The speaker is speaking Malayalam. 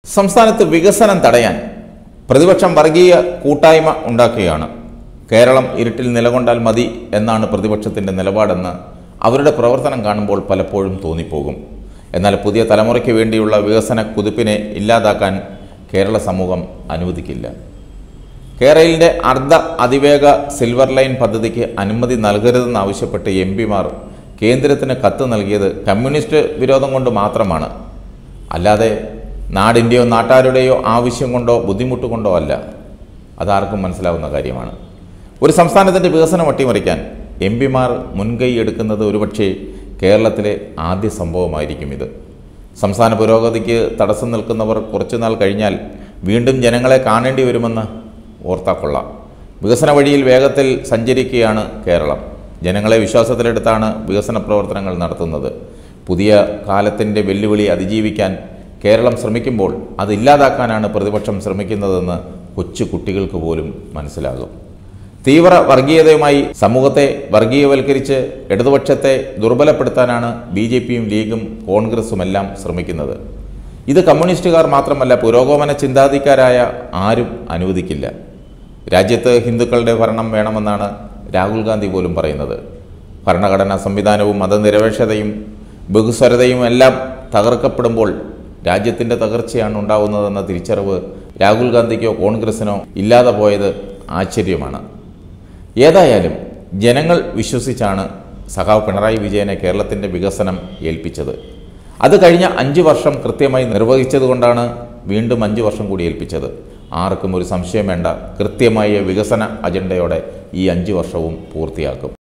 സംസ്ഥാനത്ത് വികസനം തടയാൻ പ്രതിപക്ഷം വർഗീയ കൂട്ടായ്മ ഉണ്ടാക്കുകയാണ് കേരളം ഇരുട്ടിൽ നിലകൊണ്ടാൽ മതി എന്നാണ് പ്രതിപക്ഷത്തിൻ്റെ നിലപാടെന്ന് അവരുടെ പ്രവർത്തനം കാണുമ്പോൾ പലപ്പോഴും തോന്നിപ്പോകും എന്നാൽ പുതിയ തലമുറയ്ക്ക് വേണ്ടിയുള്ള വികസന കുതിപ്പിനെ ഇല്ലാതാക്കാൻ കേരള സമൂഹം അനുവദിക്കില്ല കേരളിൻ്റെ അർദ്ധ അതിവേഗ സിൽവർ ലൈൻ പദ്ധതിക്ക് അനുമതി നൽകരുതെന്നാവശ്യപ്പെട്ട് എം പിമാർ കേന്ദ്രത്തിന് കത്ത് നൽകിയത് കമ്മ്യൂണിസ്റ്റ് വിരോധം കൊണ്ട് മാത്രമാണ് അല്ലാതെ നാടിൻ്റെയോ നാട്ടാരുടെയോ ആവശ്യം കൊണ്ടോ ബുദ്ധിമുട്ട് കൊണ്ടോ അല്ല അതാർക്കും മനസ്സിലാവുന്ന കാര്യമാണ് ഒരു സംസ്ഥാനത്തിൻ്റെ വികസനം അട്ടിമറിക്കാൻ എം പിമാർ മുൻകൈ എടുക്കുന്നത് ഒരുപക്ഷെ കേരളത്തിലെ ആദ്യ സംഭവമായിരിക്കും ഇത് സംസ്ഥാന പുരോഗതിക്ക് തടസ്സം നിൽക്കുന്നവർ കുറച്ചുനാൾ കഴിഞ്ഞാൽ വീണ്ടും ജനങ്ങളെ കാണേണ്ടി വരുമെന്ന് ഓർത്താക്കൊള്ളാം വികസന വഴിയിൽ വേഗത്തിൽ സഞ്ചരിക്കുകയാണ് കേരളം ജനങ്ങളെ വിശ്വാസത്തിലെടുത്താണ് വികസന പ്രവർത്തനങ്ങൾ നടത്തുന്നത് പുതിയ കാലത്തിൻ്റെ വെല്ലുവിളി അതിജീവിക്കാൻ കേരളം ശ്രമിക്കുമ്പോൾ അത് ഇല്ലാതാക്കാനാണ് പ്രതിപക്ഷം ശ്രമിക്കുന്നതെന്ന് കൊച്ചു കുട്ടികൾക്ക് പോലും മനസ്സിലാകും തീവ്ര വർഗീയതയുമായി സമൂഹത്തെ വർഗീയവൽക്കരിച്ച് ഇടതുപക്ഷത്തെ ദുർബലപ്പെടുത്താനാണ് ബി ജെ പിയും ലീഗും കോൺഗ്രസുമെല്ലാം ശ്രമിക്കുന്നത് ഇത് കമ്മ്യൂണിസ്റ്റുകാർ മാത്രമല്ല പുരോഗമന ചിന്താധിക്കാരായ ആരും അനുവദിക്കില്ല രാജ്യത്ത് ഹിന്ദുക്കളുടെ ഭരണം വേണമെന്നാണ് രാഹുൽ ഗാന്ധി പോലും പറയുന്നത് ഭരണഘടനാ സംവിധാനവും മതനിരപേക്ഷതയും ബഹുസ്വരതയും എല്ലാം തകർക്കപ്പെടുമ്പോൾ രാജ്യത്തിൻ്റെ തകർച്ചയാണ് ഉണ്ടാവുന്നതെന്ന തിരിച്ചറിവ് രാഹുൽ ഗാന്ധിക്കോ കോൺഗ്രസിനോ ഇല്ലാതെ പോയത് ആശ്ചര്യമാണ് ഏതായാലും ജനങ്ങൾ വിശ്വസിച്ചാണ് സഖാവ് പിണറായി വിജയനെ കേരളത്തിൻ്റെ വികസനം ഏൽപ്പിച്ചത് അത് കഴിഞ്ഞ അഞ്ച് വർഷം കൃത്യമായി നിർവഹിച്ചതുകൊണ്ടാണ് വീണ്ടും അഞ്ച് വർഷം കൂടി ഏൽപ്പിച്ചത് ആർക്കും ഒരു സംശയം വേണ്ട കൃത്യമായ വികസന അജണ്ടയോടെ ഈ അഞ്ച് വർഷവും പൂർത്തിയാക്കും